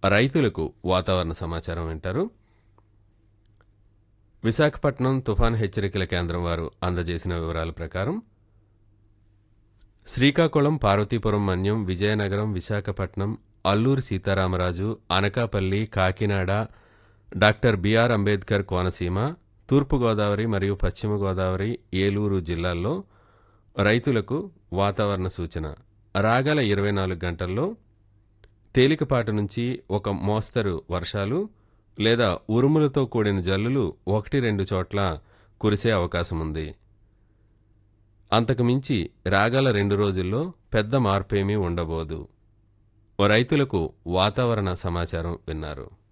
రైతులకు వాతావరణ సమాచారం వింటారు విశాఖపట్నం తుఫాన్ హెచ్చరికల కేంద్రం వారు అందజేసిన వివరాల ప్రకారం శ్రీకాకుళం పార్వతీపురం మన్యం విజయనగరం విశాఖపట్నం అల్లూరు సీతారామరాజు అనకాపల్లి కాకినాడ డాక్టర్ బిఆర్ అంబేద్కర్ కోనసీమ తూర్పుగోదావరి మరియు పశ్చిమ గోదావరి ఏలూరు జిల్లాల్లో రైతులకు వాతావరణ సూచన రాగల ఇరవై నాలుగు గంటల్లో తేలికపాటి నుంచి ఒక మోస్తరు వర్షాలు లేదా ఉరుములతో కూడిన జల్లులు ఒకటి రెండు చోట్ల కురిసే అవకాశం ఉంది అంతకుమించి రాగల రెండు రోజుల్లో పెద్ద మార్పేమీ ఉండబోదు రైతులకు వాతావరణ సమాచారం విన్నారు